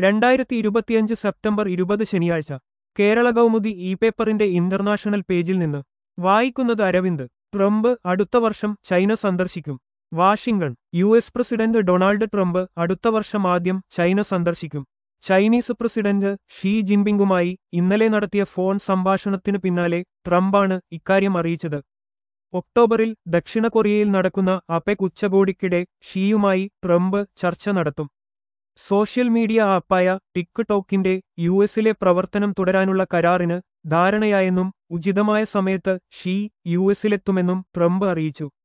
രണ്ടായിരത്തി ഇരുപത്തിയഞ്ച് സെപ്റ്റംബർ ഇരുപത് ശനിയാഴ്ച കേരള കൗമുദി ഇ പേപ്പറിന്റെ ഇന്റർനാഷണൽ പേജിൽ നിന്ന് വായിക്കുന്നത് അരവിന്ദ് ട്രംപ് അടുത്ത വർഷം ചൈന സന്ദർശിക്കും Washington U S president Donald Trump അടുത്ത വർഷം ആദ്യം ചൈന സന്ദർശിക്കും ചൈനീസ് പ്രസിഡന്റ് ഷീ ജിൻപിങ്ങുമായി ഇന്നലെ നടത്തിയ ഫോൺ സംഭാഷണത്തിനു പിന്നാലെ ട്രംപാണ് ഇക്കാര്യം അറിയിച്ചത് ഒക്ടോബറിൽ ദക്ഷിണ കൊറിയയിൽ നടക്കുന്ന അപെക് ഉച്ചകോടിക്കിടെ ഷീയുമായി ട്രംപ് ചർച്ച നടത്തും സോഷ്യൽ മീഡിയ ആപ്പായ ടിക്ക് ടോക്കിന്റെ യു എസിലെ പ്രവർത്തനം തുടരാനുള്ള കരാറിന് ധാരണയായെന്നും ഉചിതമായ സമയത്ത് ഷീ യു എസിലെത്തുമെന്നും ട്രംപ് അറിയിച്ചു